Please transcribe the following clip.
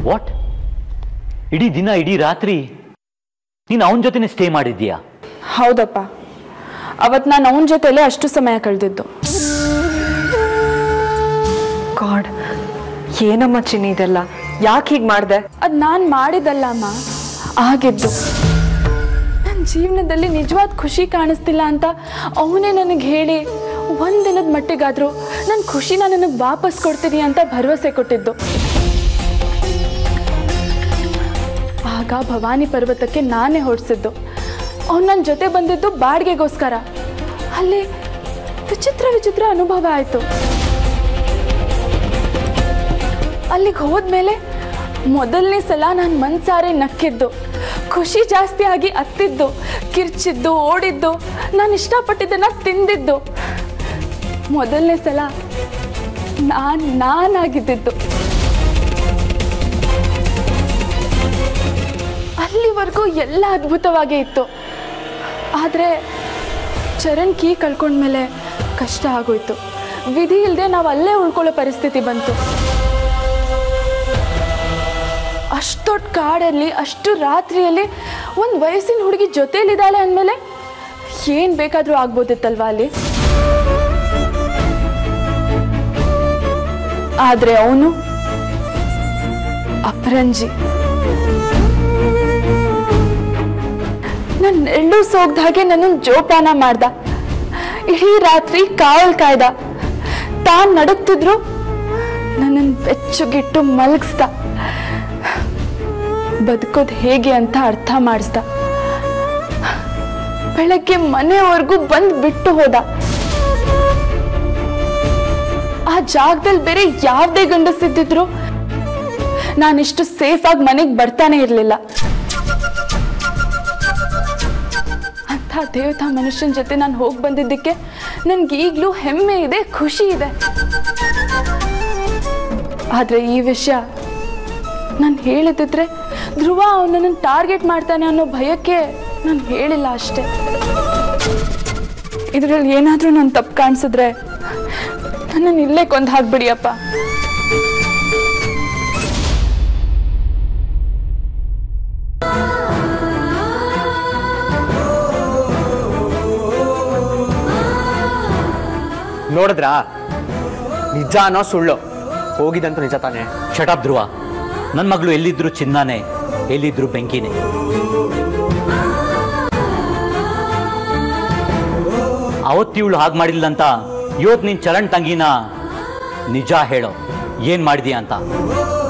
what ಇಡೀ ದಿನ ಇಡೀ ರಾತ್ರಿ ನೀನು ಅವನ ಜೊತೆನೆ ಸ್ಟೇ ಮಾಡಿದ್ಯಾ ಹೌದಪ್ಪ ಅವತ್ತು ನಾನು ಅವನ ಜೊತೆಲೇ ಅಷ್ಟು ಸಮಯ ಕಳೆದಿದ್ದು ಗಾಡ್ ಏನಮ್ಮ ಚಿನ್ನಿ ಇದೆಲ್ಲ ಯಾಕೆ ಹೀಗೆ ಮಾಡಿದೆ ಅದು ನಾನು ಮಾಡಿದಲ್ಲ ಅಮ್ಮ ಆಗಿದ್ದು ನನ್ನ ಜೀವನದಲ್ಲಿ ನಿಜವಾದ ಖುಷಿ ಕಾಣಿಸ್ತಿಲ್ಲ ಅಂತ ಅವನೇ ನನಗೆ ಹೇಳಿ ಒಂದಿನದ ಮಟ್ಟಿಗಾದರೂ ನನ್ನ ಖುಷಿನ ನನಗೆ ವಾಪಸ್ ಕೊಡ್ತೀನಿ ಅಂತ ಭರವಸೆ ಕೊಟ್ಟಿದ್ದು ಆಗ ಭವಾನಿ ಪರ್ವತಕ್ಕೆ ನಾನೇ ಹೊಡ್ಸಿದ್ದು ಅವ್ನು ನನ್ನ ಜೊತೆ ಬಂದಿದ್ದು ಬಾಡಿಗೆಗೋಸ್ಕರ ಅಲ್ಲಿ ವಿಚಿತ್ರ ವಿಚಿತ್ರ ಅನುಭವ ಆಯಿತು ಅಲ್ಲಿಗೆ ಹೋದ್ಮೇಲೆ ಮೊದಲನೇ ಸಲ ನಾನು ಮನ್ಸಾರೆ ನಕ್ಕಿದ್ದು ಖುಷಿ ಜಾಸ್ತಿ ಆಗಿ ಅತ್ತಿದ್ದು ಕಿರ್ಚಿದ್ದು ಓಡಿದ್ದು ನಾನು ಇಷ್ಟಪಟ್ಟಿದ್ದನ್ನ ತಿಂದಿದ್ದು ಮೊದಲನೇ ಸಲ ನಾನು ನಾನಾಗಿದ್ದಿದ್ದು ಅಲ್ಲಿವರೆಗೂ ಎಲ್ಲ ಅದ್ಭುತವಾಗೇ ಇತ್ತು ಆದರೆ ಚರಣ್ ಕೀ ಕಳ್ಕೊಂಡ್ಮೇಲೆ ಕಷ್ಟ ಆಗೋಯ್ತು ವಿಧಿ ಇಲ್ಲದೆ ನಾವು ಅಲ್ಲೇ ಉಳ್ಕೊಳ್ಳೋ ಪರಿಸ್ಥಿತಿ ಬಂತು ಅಷ್ಟು ದೊಡ್ಡ ಕಾಡಲ್ಲಿ ಅಷ್ಟು ರಾತ್ರಿಯಲ್ಲಿ ಒಂದು ವಯಸ್ಸಿನ ಹುಡುಗಿ ಜೊತೇಲಿದ್ದಾಳೆ ಅಂದಮೇಲೆ ಏನು ಬೇಕಾದರೂ ಆಗ್ಬೋದಿತ್ತಲ್ವಾ ಅಲ್ಲಿ ಆದರೆ ಅವನು ಅಪರಂಜಿ ನನ್ನ ಎಳ್ಳು ಸೋಗ್ದ ಹಾಗೆ ನನ್ನನ್ನು ಜೋಪಾನ ಮಾಡ್ದ ಇಡೀ ರಾತ್ರಿ ಕಾವಲ್ ಕಾಯ್ದ ತಾನ್ ನಡುಕ್ತಿದ್ರು ನನ್ನನ್ನು ಬೆಚ್ಚಗಿಟ್ಟು ಮಲಗಿಸ್ದ ಬದುಕೋದು ಹೇಗೆ ಅಂತ ಅರ್ಥ ಮಾಡಿಸ್ದ ಬೆಳಗ್ಗೆ ಮನೆವರೆಗೂ ಬಂದು ಬಿಟ್ಟು ಹೋದ ಆ ಜಾಗದಲ್ಲಿ ಬೇರೆ ಯಾವ್ದೇ ಗಂಡಸಿದ್ದಿದ್ರು ನಾನಿಷ್ಟು ಸೇಫ್ ಆಗಿ ಮನೆಗೆ ಬರ್ತಾನೆ ಇರಲಿಲ್ಲ ಅಂಥ ದೇವತಾ ಮನುಷ್ಯನ ಜೊತೆ ನಾನು ಹೋಗಿ ಬಂದಿದ್ದಕ್ಕೆ ನನ್ಗೆ ಈಗಲೂ ಹೆಮ್ಮೆ ಇದೆ ಖುಷಿ ಇದೆ ಆದರೆ ಈ ವಿಷಯ ನಾನು ಹೇಳಿದ್ರೆ ಧ್ರುವ ಅವನನ್ನು ಟಾರ್ಗೆಟ್ ಮಾಡ್ತಾನೆ ಅನ್ನೋ ಭಯಕ್ಕೆ ನಾನು ಹೇಳಿಲ್ಲ ಅಷ್ಟೇ ಇದರಲ್ಲಿ ಏನಾದರೂ ನಾನು ತಪ್ಪು ಕಾಣಿಸಿದ್ರೆ ನನ್ನನ್ನು ಇಲ್ಲೇ ಕೊಂದು ಹಾಕ್ಬಿಡಿಯಪ್ಪ ನೋಡಿದ್ರಾ ನಿಜ ಅನ್ನೋ ಸುಳ್ಳು ಹೋಗಿದಂತೂ ನಿಜ ತಾನೇ ಶಟಾಪ್ ಧ್ರುವ ನನ್ನ ಮಗಳು ಎಲ್ಲಿದ್ರು ಚಿನ್ನಾನೆ ಎಲ್ಲಿದ್ರು ಬೆಂಕಿನೇ ಅವತ್ತಿವಳು ಹಾಗೆ ಮಾಡಿಲ್ಲ ಅಂತ ಇವತ್ತು ನೀನ್ ಚರಣ್ ತಂಗಿನ ನಿಜ ಹೇಳೋ ಏನ್ ಮಾಡಿದೀಯ ಅಂತ